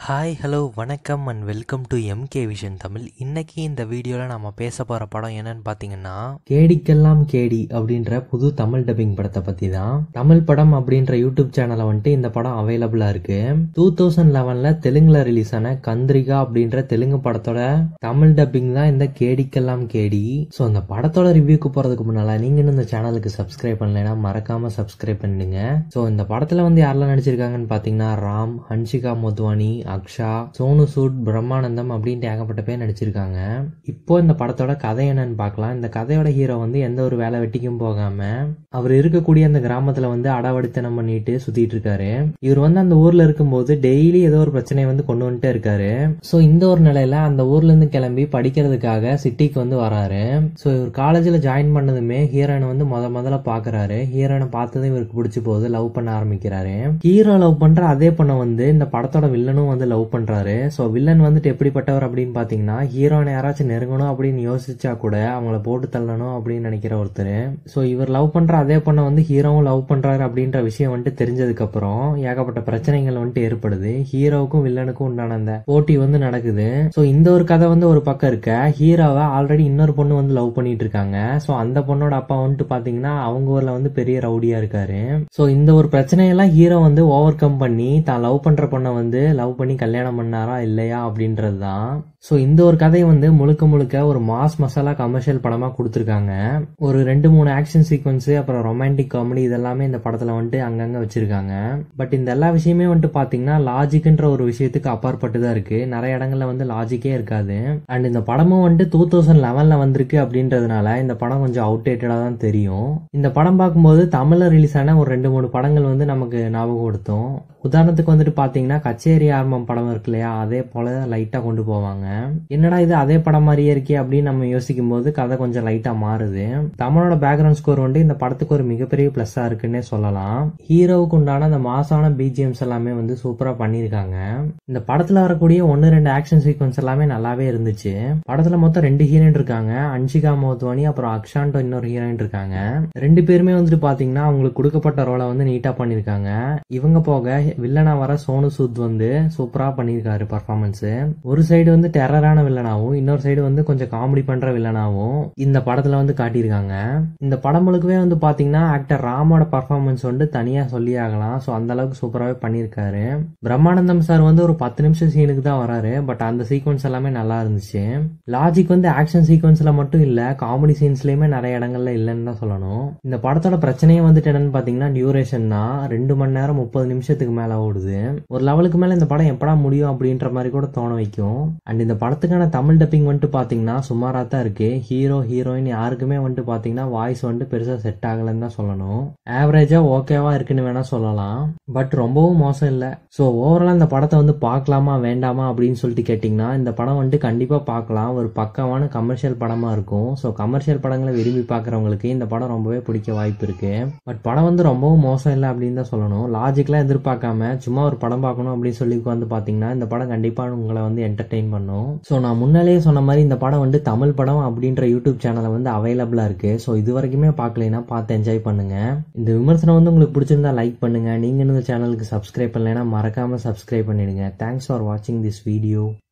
hi hello வணக்கம் and welcome to MK vision Tamil இன்னைக்கு இந்த வீடியோவில் நம்ம பேச போகிற படம் என்னன்னு பார்த்தீங்கன்னா கேடிக்கெல்லாம் கேடி அப்படின்ற புது தமிழ் டப்பிங் படத்தை பற்றி தான் தமிழ் படம் அப்படின்ற யூடியூப் சேனலை வந்துட்டு இந்த படம் அவைலபிளாக இருக்கு டூ தௌசண்ட் லெவனில் தெலுங்குல ரிலீஸ் ஆன கந்திரிகா அப்படின்ற தெலுங்கு படத்தோட தமிழ் டப்பிங் தான் இந்த கேடிக்கெல்லாம் கேடி ஸோ அந்த படத்தோட ரிவ்யூக்கு போகிறதுக்கு முன்னால் நீங்கள் இன்னும் இந்த சேனலுக்கு சப்ஸ்கிரைப் பண்ணலைன்னா மறக்காம சப்ஸ்கிரைப் பண்ணுங்க ஸோ இந்த படத்தில் வந்து யாரெல்லாம் நடிச்சிருக்காங்கன்னு பார்த்தீங்கன்னா ராம் ஹன்ஷிகா மோத்வானி அக்ஷா சோனு சூட் பிரம்மானந்தம் அப்படின்ட்டு ஏகப்பட்ட பேர் நடிச்சிருக்காங்க இப்போ இந்த படத்தோட கதை என்னன்னு பார்க்கலாம் இந்த கதையோட ஹீரோ வந்து எந்த ஒரு வேலை வெட்டிக்கும் போகாம அவர் இருக்கக்கூடிய அந்த கிராமத்துல வந்து அடவடித்தனம் பண்ணிட்டு சுத்திட்டு இருக்காரு இவர் வந்து அந்த ஊர்ல இருக்கும்போது டெய்லி ஏதோ ஒரு பிரச்சனையை வந்து கொண்டு வந்துட்டே இருக்காரு ஸோ இந்த ஒரு நிலையில அந்த ஊர்ல இருந்து கிளம்பி படிக்கிறதுக்காக சிட்டிக்கு வந்து வராரு ஸோ இவர் காலேஜில் ஜாயின் பண்ணதுமே ஹீரோயினை வந்து முத முதல்ல பாக்குறாரு ஹீரோயினை பார்த்ததும் இவருக்கு பிடிச்சி போகுது லவ் பண்ண ஆரம்பிக்கிறாரு ஹீரோ லவ் பண்ற அதே பொண்ணை வந்து இந்த படத்தோட வில்லனும் வந்து லவ் பண்றாரு ஸோ வில்லன் வந்துட்டு எப்படிப்பட்டவர் அப்படின்னு பாத்தீங்கன்னா ஹீரோனை யாராச்சும் நெருங்கணும் அப்படின்னு யோசிச்சா கூட அவங்கள போட்டு தள்ளணும் அப்படின்னு நினைக்கிற ஒருத்தர் ஸோ இவர் லவ் பண்ற அதே பொண்ணை வந்து ஹீரோவும் லவ் பண்றாரு அப்படின்ற விஷயம் வந்துட்டு தெரிஞ்சதுக்கு அப்புறம் ஏகப்பட்ட பிரச்சனைகள் வந்துட்டு ஏற்படுது ஹீரோவுக்கும் வில்லனுக்கும் உண்டான அந்த போட்டி வந்து நடக்குது ஸோ இந்த ஒரு கதை வந்து ஒரு பக்கம் இருக்க ஹீரோவை ஆல்ரெடி இன்னொரு பொண்ணு வந்து லவ் பண்ணிட்டு இருக்காங்க ஸோ அந்த பொண்ணோட அப்பா வந்துட்டு பாத்தீங்கன்னா அவங்க ஊர்ல வந்து பெரிய ரவுடியா இருக்காரு ஸோ இந்த ஒரு பிரச்சனையெல்லாம் ஹீரோ வந்து ஓவர் கம் பண்ணி தான் லவ் பண்ற பொண்ணை வந்து லவ் பண்ணி கல்யாணம் பண்ணாரா இல்லையா அப்படின்றது தான் ஸோ இந்த ஒரு கதையை வந்து முழுக்க முழுக்க ஒரு மாஸ் மசாலா கமர்ஷியல் படமா கொடுத்துருக்காங்க ஒரு ரெண்டு மூணு ஆக்ஷன் சீக்வன்ஸ் அப்புறம் ரொமான்டிக் காமெடி இதெல்லாமே இந்த படத்துல வந்துட்டு அங்கங்க வச்சிருக்காங்க பட் இந்த எல்லா விஷயமே வந்துட்டு பாத்தீங்கன்னா லாஜிக்ன்ற ஒரு விஷயத்துக்கு அப்பாற்பட்டு தான் இருக்கு நிறைய இடங்கள்ல வந்து லாஜிக்கே இருக்காது அண்ட் இந்த படமும் வந்துட்டு டூ தௌசண்ட் லெவன்ல வந்திருக்கு அப்படின்றதுனால இந்த படம் கொஞ்சம் அவுடேட்டடா தான் தெரியும் இந்த படம் பார்க்கும்போது தமிழ்ல ரிலீஸ் ஆன ஒரு ரெண்டு மூணு படங்கள் வந்து நமக்கு ஞாபகப்படுத்தும் உதாரணத்துக்கு வந்துட்டு பாத்தீங்கன்னா கச்சேரி ஆரம்பம் படம் இருக்கு இல்லையா அதே போல லைட்டா கொண்டு போவாங்க என்னடா இது அதே படம் மாதிரியே இருக்கே அப்படின்னு நம்ம யோசிக்கும் போது கதை கொஞ்சம் லைட்டா மாறுது தமிழோட பேக்ரவுண்ட் ஸ்கோர் வந்து இந்த படத்துக்கு ஒரு மிகப்பெரிய பிளஸ்ஸா இருக்குன்னே சொல்லலாம் ஹீரோவுக்கு உண்டான அந்த மாசான பிஜிஎம்ஸ் எல்லாமே வந்து சூப்பரா பண்ணியிருக்காங்க இந்த படத்துல வரக்கூடிய ஒன்னு ரெண்டு ஆக்ஷன் சீக்வன்ஸ் எல்லாமே நல்லாவே இருந்துச்சு படத்துல மொத்தம் ரெண்டு ஹீரோயின் இருக்காங்க அன்ஷிகா மோத்வானி அப்புறம் அக்ஷான்டோ இன்னொரு ஹீரோயின் இருக்காங்க ரெண்டு பேருமே வந்துட்டு பாத்தீங்கன்னா அவங்களுக்கு கொடுக்கப்பட்ட ரோலை வந்து நீட்டா பண்ணிருக்காங்க இவங்க போக வில்லனா வர சோனு சூத் வந்து சூப்பரா பண்ணியிருக்காரு பர்ஃபார்மன்ஸ் ஒரு சைடு வந்து டெரரான வில்லனாவும் இன்னொரு சைடு வந்து கொஞ்சம் காமெடி பண்ற வில்லனாவும் இந்த படத்துல வந்து காட்டியிருக்காங்க இந்த படம் முழுக்கவே வந்து பாத்தீங்கன்னா ஆக்டர் ராமோட பர்ஃபார்மன்ஸ் வந்து தனியா சொல்லி ஆகலாம் ஸோ அந்த அளவுக்கு சூப்பராகவே பண்ணியிருக்காரு பிரம்மானந்தம் சார் வந்து ஒரு பத்து நிமிஷம் சீனுக்கு தான் வராரு பட் அந்த சீக்வன்ஸ் எல்லாமே நல்லா இருந்துச்சு லாஜிக் வந்து ஆக்ஷன் சீக்வன்ஸ்ல மட்டும் இல்ல காமெடி சீன்ஸ்லயுமே நிறைய இடங்கள்ல இல்லைன்னு தான் சொல்லணும் இந்த படத்தோட பிரச்சனையே வந்துட்டு என்னன்னு பாத்தீங்கன்னா டியூரேஷன் தான் ரெண்டு மணி நேரம் முப்பது நிமிஷத்துக்கு மேல ஓடுது ஒரு லெவலுக்கு மேல இந்த படம் எப்படா முடியும் அப்படின்ற மாதிரி கூட தோண வைக்கும் அண்ட் இந்த படத்துக்கான தமிழ் டப்பிங் வந்துட்டு பாத்தீங்கன்னா சுமாரா தான் இருக்கு ஹீரோ ஹீரோயின் யாருக்குமே வந்துட்டு பாத்தீங்கன்னா வாய்ஸ் வந்துட்டு பெருசா செட் ஆகலன்னு தான் சொல்லணும் ஆவரேஜா ஓகேவா இருக்குன்னு வேணா சொல்லலாம் பட் ரொம்பவும் மோசம் இல்ல ஸோ ஓவராலா இந்த படத்தை வந்து பார்க்கலாமா வேண்டாமா அப்படின்னு சொல்லிட்டு கேட்டிங்கன்னா இந்த படம் வந்துட்டு கண்டிப்பா பார்க்கலாம் ஒரு பக்கமான கமர்ஷியல் படமா இருக்கும் ஸோ கமர்ஷியல் படங்களை விரும்பி பார்க்குறவங்களுக்கு இந்த படம் ரொம்பவே பிடிக்க வாய்ப்பு இருக்கு பட் படம் வந்து ரொம்பவும் மோசம் இல்லை அப்படின்னு தான் சொல்லணும் லாஜிக்லாம் எதிர்பார்க்காம சும்மா ஒரு படம் பார்க்கணும் அப்படின்னு சொல்லி வந்து பார்த்தீங்கன்னா இந்த படம் கண்டிப்பாக உங்களை வந்து என்டர்டெயின் பண்ணும் ஸோ நான் முன்னாலேயே சொன்ன மாதிரி இந்த படம் வந்து தமிழ் படம் அப்படின்ற யூடியூப் சேனலை வந்து அவைலபிளாக இருக்கு ஸோ இது வரைக்குமே பார்க்கலைன்னா பார்த்து என்ஜாய் பண்ணுங்க இந்த விமர்சனம் வந்து உங்களுக்கு பிடிச்சிருந்தா லைக் பண்ணுங்க நீங்க இந்த சேனலுக்கு சப்ஸ்கிரைப் பண்ணலைன்னா மறக்காம சப்ஸ்கிரைப் பண்ணிடுங்க தேங்க்ஸ் ஃபார் வாட்சிங் திஸ் வீடியோ